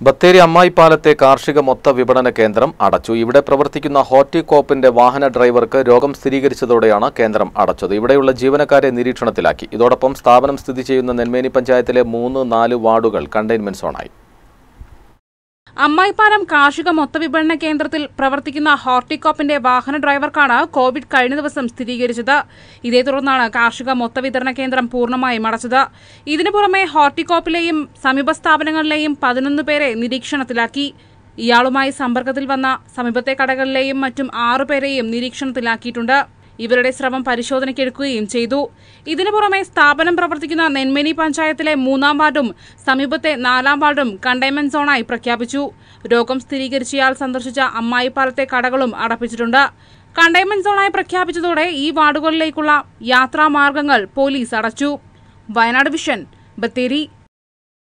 ബത്തേരി അമ്മായിപ്പാലത്തെ കാർഷിക മൊത്ത വിപണന കേന്ദ്രം അടച്ചു ഇവിടെ പ്രവർത്തിക്കുന്ന ഹോർട്ടികോപ്പിന്റെ വാഹന ഡ്രൈവർക്ക് രോഗം സ്ഥിരീകരിച്ചതോടെയാണ് കേന്ദ്രം അടച്ചത് ഇവിടെയുള്ള ജീവനക്കാരെ നിരീക്ഷണത്തിലാക്കി ഇതോടൊപ്പം സ്ഥാപനം സ്ഥിതി ചെയ്യുന്ന നെന്മേനി പഞ്ചായത്തിലെ മൂന്ന് നാല് വാർഡുകൾ കണ്ടെയ്ൻമെന്റ് സോണായി അമ്മായിപ്പാലം കാർഷിക മൊത്തവിപണന കേന്ദ്രത്തിൽ പ്രവർത്തിക്കുന്ന ഹോർട്ടികോപ്പിന്റെ വാഹന ഡ്രൈവർക്കാണ് കോവിഡ് കഴിഞ്ഞ ദിവസം സ്ഥിരീകരിച്ചത് ഇതേ തുടർന്നാണ് കാർഷിക മൊത്തവിതരണ കേന്ദ്രം പൂർണ്ണമായും അടച്ചത് ഇതിനു പുറമെ ഹോർട്ടികോപ്പിലെയും സമീപ സ്ഥാപനങ്ങളിലെയും പതിനൊന്ന് പേരെ നിരീക്ഷണത്തിലാക്കി ഇയാളുമായി സമ്പർക്കത്തിൽ വന്ന സമീപത്തെ കടകളിലെയും മറ്റും ആറുപേരെയും നിരീക്ഷണത്തിലാക്കിയിട്ടുണ്ട് ഇവരുടെ സ്രവം പരിശോധനയ്ക്കെടുക്കുകയും ചെയ്തു ഇതിനു പുറമെ സ്ഥാപനം പ്രവർത്തിക്കുന്ന നെന്മേനി പഞ്ചായത്തിലെ മൂന്നാം വാർഡും സമീപത്തെ നാലാം വാർഡും കണ്ടെയ്ൻമെന്റ് സോണായി പ്രഖ്യാപിച്ചു രോഗം സ്ഥിരീകരിച്ചയാൾ സന്ദർശിച്ച അമ്മായിപ്പാലത്തെ കടകളും അടപ്പിച്ചിട്ടുണ്ട് കണ്ടെയ്ൻമെന്റ് സോണായി പ്രഖ്യാപിച്ചതോടെ ഈ വാർഡുകളിലേക്കുള്ള യാത്രാമാർഗങ്ങൾ പോലീസ് അടച്ചു വയനാട് വിഷൻ ബത്തേരി